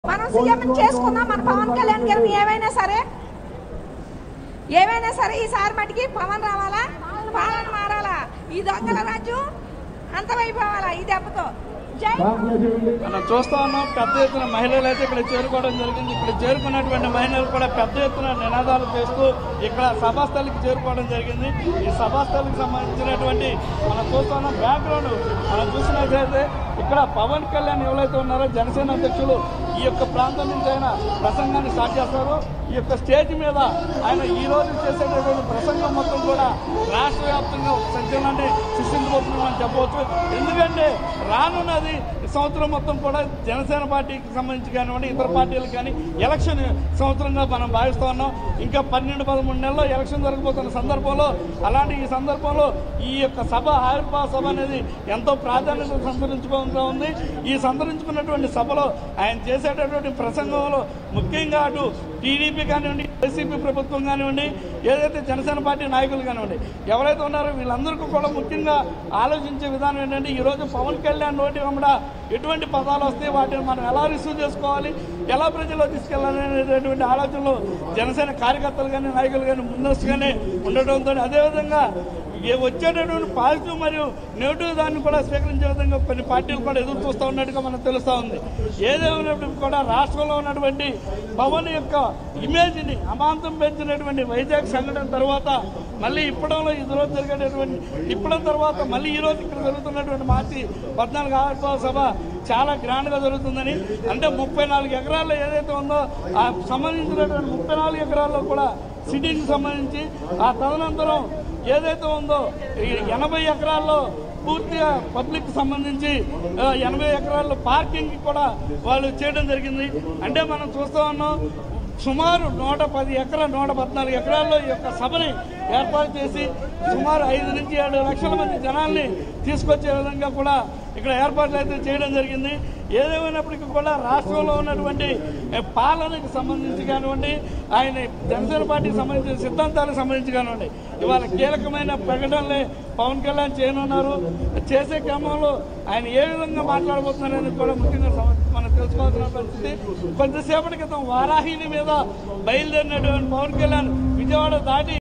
మనం సీఎం చేసుకుందాం మన పవన్ కళ్యాణ్ గారిని ఏమైనా సరే ఏమైనా సరే ఈసారి మటుకి పవన్ రావాలా పాలన మారాలా ఈ దొంగల రాజ్యం అంతమైపోవాలా ఈ దెబ్బతో జై మనం చూస్తా ఉన్నాం పెద్ద ఎత్తున మహిళలు అయితే ఇక్కడ చేరుకోవడం జరిగింది ఇక్కడ చేరుకున్నటువంటి మహిళలు కూడా పెద్ద ఎత్తున నినాదాలు చేస్తూ ఇక్కడ సభాస్థలికి చేరుకోవడం జరిగింది ఈ సభాస్థలికి సంబంధించినటువంటి మనం చూస్తున్నాం బ్యాక్గ్రౌండ్ మనం చూసినట్లయితే ఇక్కడ పవన్ కళ్యాణ్ ఎవరైతే ఉన్నారో జనసేన అధ్యక్షులు ఈ యొక్క ప్రాంతం నుంచి ఆయన ప్రసంగాన్ని స్టార్ట్ చేస్తారు ఈ యొక్క స్టేజ్ మీద ఆయన ఈ రోజు చేసేటటువంటి ప్రసంగం మొత్తం కూడా రాష్ట్ర వ్యాప్తంగా ఒక సంచలనాన్ని సృష్టించబోతుందని చెప్పవచ్చు ఎందుకంటే రానున్నది ఈ సంవత్సరం మొత్తం కూడా జనసేన పార్టీకి సంబంధించి కానివ్వండి ఇతర పార్టీలకు కానీ ఎలక్షన్ సంవత్సరంగా మనం భావిస్తూ ఉన్నాం ఇంకా పన్నెండు పదమూడు నెలల్లో ఎలక్షన్ జరగబోతున్న సందర్భంలో అలాంటి ఈ సందర్భంలో ఈ యొక్క సభ ఆవిర్భావ సభ అనేది ఎంతో ప్రాధాన్యత సంతరించుకుంటూ ఉంది ఈ సంతరించుకున్నటువంటి సభలో ఆయన చేసేటటువంటి ప్రసంగంలో ముఖ్యంగా అటు టీడీపీ కానివ్వండి వైసీపీ ప్రభుత్వం కానివ్వండి ఏదైతే జనసేన పార్టీ నాయకులు కానివ్వండి ఎవరైతే ఉన్నారో వీళ్ళందరికీ కూడా ముఖ్యంగా ఆలోచించే విధానం ఏంటంటే ఈరోజు పవన్ కళ్యాణ్ నోటి వెంబడ ఎటువంటి పదాలు వస్తే వాటిని మనం ఎలా రిసీవ్ చేసుకోవాలి ఎలా ప్రజల్లో తీసుకెళ్ళాలి అనేటటువంటి ఆలోచనలు జనసేన కార్యకర్తలు కానీ నాయకులు కానీ ముందస్తుగానే ఉండటంతో అదేవిధంగా ఏ వచ్చేటటువంటి పాజిటివ్ మరియు నెగిటివ్ దాన్ని కూడా స్వీకరించే విధంగా కొన్ని పార్టీలు కూడా ఎదురు చూస్తూ ఉన్నట్టుగా మనకు తెలుస్తూ ఉంది ఏదేమైనప్పటికీ కూడా రాష్ట్రంలో ఉన్నటువంటి పవన్ యొక్క ఇమేజ్ని అమాంతం పెంచినటువంటి వైజాగ్ సంఘటన తర్వాత మళ్ళీ ఇప్పడంలో ఈ రోజు జరిగేటటువంటి ఇప్పడం తర్వాత మళ్ళీ ఈ రోజు ఇక్కడ జరుగుతున్నటువంటి మార్చి పద్నాలుగు ఆవిర్భావ సభ చాలా గ్రాండ్గా జరుగుతుందని అంటే ముప్పై నాలుగు ఎకరాల్లో ఏదైతే ఉందో ఆ సంబంధించినటువంటి ముప్పై నాలుగు ఎకరాల్లో కూడా సిటీకి సంబంధించి ఆ తదనంతరం ఏదైతే ఉందో ఈ ఎనభై ఎకరాల్లో పూర్తిగా పబ్లిక్ సంబంధించి ఆ, ఎనభై ఎకరాల్లో పార్కింగ్ కూడా వాళ్ళు చేయడం జరిగింది అంటే మనం చూస్తూ ఉన్నాం సుమారు నూట పది ఎకరా నూట పద్నాలుగు ఎకరాల్లో ఈ యొక్క సభని ఏర్పాటు చేసి సుమారు ఐదు నుంచి ఏడు లక్షల మంది జనాల్ని తీసుకొచ్చే విధంగా కూడా ఇక్కడ ఏర్పాట్లు అయితే చేయడం జరిగింది ఏదేమైనప్పటికీ కూడా రాష్ట్రంలో ఉన్నటువంటి ఏ, పాలనకు సంబంధించి కానివ్వండి ఆయన జనసేన పార్టీకి సంబంధించిన సిద్ధాంతాలకు సంబంధించి కానివ్వండి ఇవాళ కీలకమైన ప్రకటనలే పవన్ కళ్యాణ్ చేయనున్నారు చేసే క్రమంలో ఆయన ఏ విధంగా మాట్లాడబోతున్నారు అనేది కూడా ముఖ్యంగా సమ- మనం తెలుసుకోవాల్సిన పరిస్థితి కొద్దిసేపటి క్రితం వారాహిని మీద బయలుదేరినటువంటి పవన్ కళ్యాణ్ విజయవాడ దాటి